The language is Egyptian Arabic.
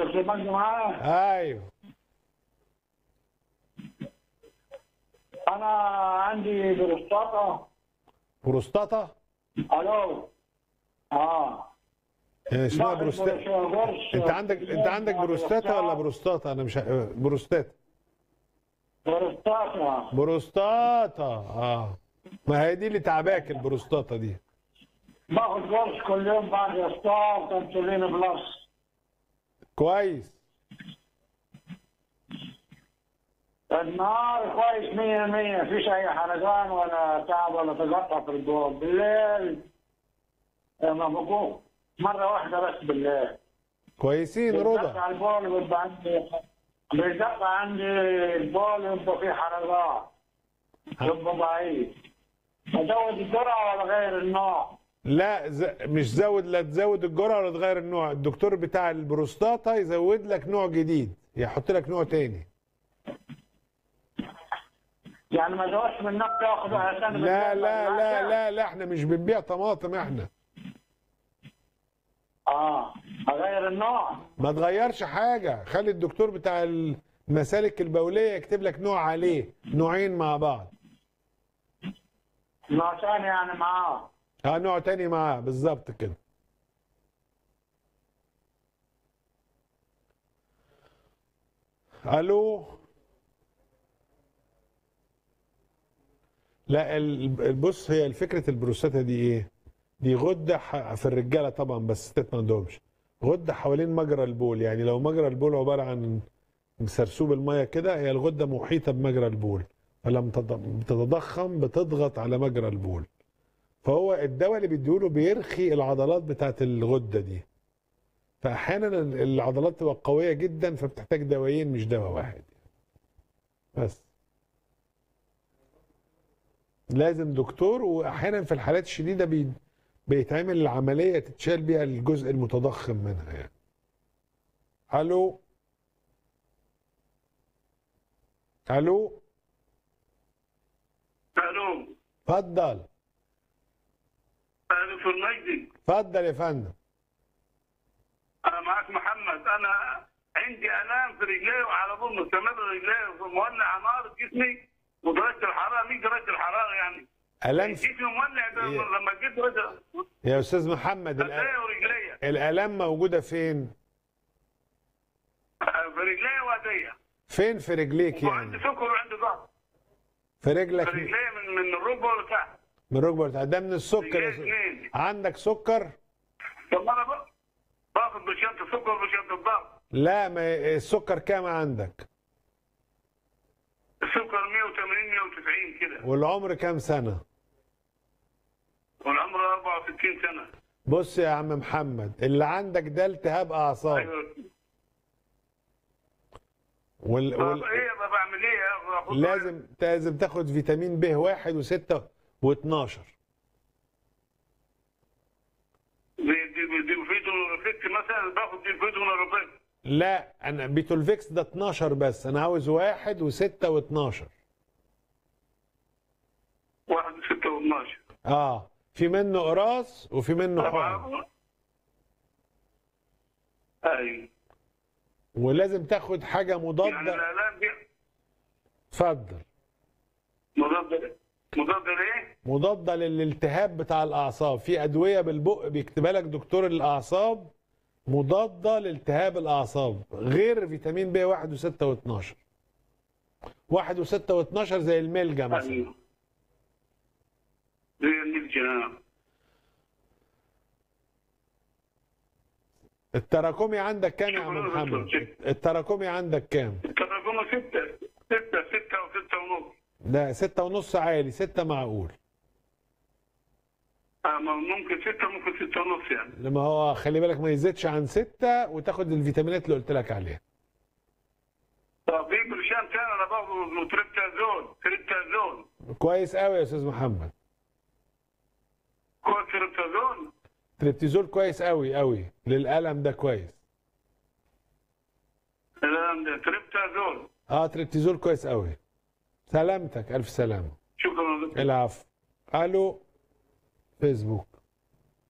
دكتور مجدي معايا ايوه انا عندي بروستاتا بروستاتا الو اه يعني اسمها باخد بروستاتا برش- انت عندك انت عندك بروستاتا ولا بروستاتا انا مش ه- بروستاتا بروستاتا بروستاتا اه ما هي دي اللي تعباك البروستاتا دي باخد قرص كل يوم بعد افطار تنسولين بلس كويس النهار كويس 100 100 مفيش اي حرقان ولا تعب ولا تقطع في البول بالليل لما بقوم مره واحده بس بالليل كويسين بيدق رضا على البول بيبقى عندي بيدق عندي البول يبقى فيه حرقان يبقى ضعيف ازود الجرعه ولا غير النوع لا ز... مش زود لا تزود الجرعه ولا تغير النوع الدكتور بتاع البروستاتا يزود لك نوع جديد يحط لك نوع تاني يعني ما زودش من نفسه ياخذ عشان لا لا لا لا لا احنا مش بنبيع طماطم احنا اه اغير النوع ما تغيرش حاجه خلي الدكتور بتاع المسالك البوليه يكتب لك نوع عليه نوعين مع بعض نوع ثاني يعني معاه اه نوع تاني معاه بالظبط كده الو لا ال- بص هي فكره البروستاتا دي ايه دي غده ح- في الرجاله طبعا بس الستات ما عندهمش غده حوالين مجرى البول يعني لو مجرى البول عباره عن سرسوب الميه كده هي الغده محيطه بمجرى البول فلما تض- بتتضخم بتضغط على مجرى البول فهو الدواء اللي بيديهوله بيرخي العضلات بتاعت الغده دي فاحيانا العضلات تبقى قويه جدا فبتحتاج دوايين مش دواء واحد بس لازم دكتور واحيانا في الحالات الشديده بي بيتعمل العمليه تتشال بيها الجزء المتضخم منها يعني الو الو الو اتفضل دكتور مجدي اتفضل يا فندم انا معك محمد انا عندي الام في رجلي وعلى طول مستمر رجلي مولع نار في جسمي ودرجه الحراره مين درجه الحراره يعني الام في- جسمي مولع ده إيه. لما جيت درجه يا استاذ محمد الأ- رجلي ورجلي الالام موجوده فين في رجلي وادية فين في رجليك وعندي يعني سكر وعندي ضغط في في رجلك رجلي من من الركبه لتحت من الركبه لتحت. ده من السكر رجلي يا أستاذ. اثنين عندك سكر طب انا بقى باخد بشنطه سكر وبشنطه ضغط لا ما السكر كام عندك السكر 180 190 كده والعمر كام سنه والعمر 64 سنه بص يا عم محمد اللي عندك ده التهاب اعصاب ايوه وال... طب وال... ايه بقى بعمل ايه يا أخي؟ لازم لازم تاخد فيتامين ب 1 و6 و12 دي دي دي فيتو فيت مثلا باخد دي فيتو من لا انا بيتولفيكس ده 12 بس انا عاوز واحد و6 و12 واحد ستة واتناشر اه في منه قراص وفي منه حقن اي ولازم تاخد حاجه يعني مضاده الالام دي اتفضل مضاد مضاد لايه؟ مضاده للالتهاب بتاع الاعصاب في ادويه بالبق بيكتبها لك دكتور الاعصاب مضاده لالتهاب الاعصاب غير فيتامين ب 1 و6 و12 1 و6 و12 زي الملجا مثلا ايوه زي الملجا التراكمي عندك كام يا عم شكراً محمد دكتور. التراكمي عندك كام التراكم ستة ستة ستة وستة ونص ده ستة ونص عالي ستة معقول آه، ممكن ستة ممكن ستة ونص يعني لما هو خلي بالك ما يزيدش عن ستة وتاخد الفيتامينات اللي قلت لك عليها طب في برشام ثاني انا باخده تريبتازول تريبتازول كويس قوي يا استاذ محمد هو تريبتازول تريبتيزول كويس قوي قوي للألم ده كويس الآن ده تريبتازول اه تريبتيزول كويس قوي سلامتك الف سلامة شكرا لك العفو الو فيسبوك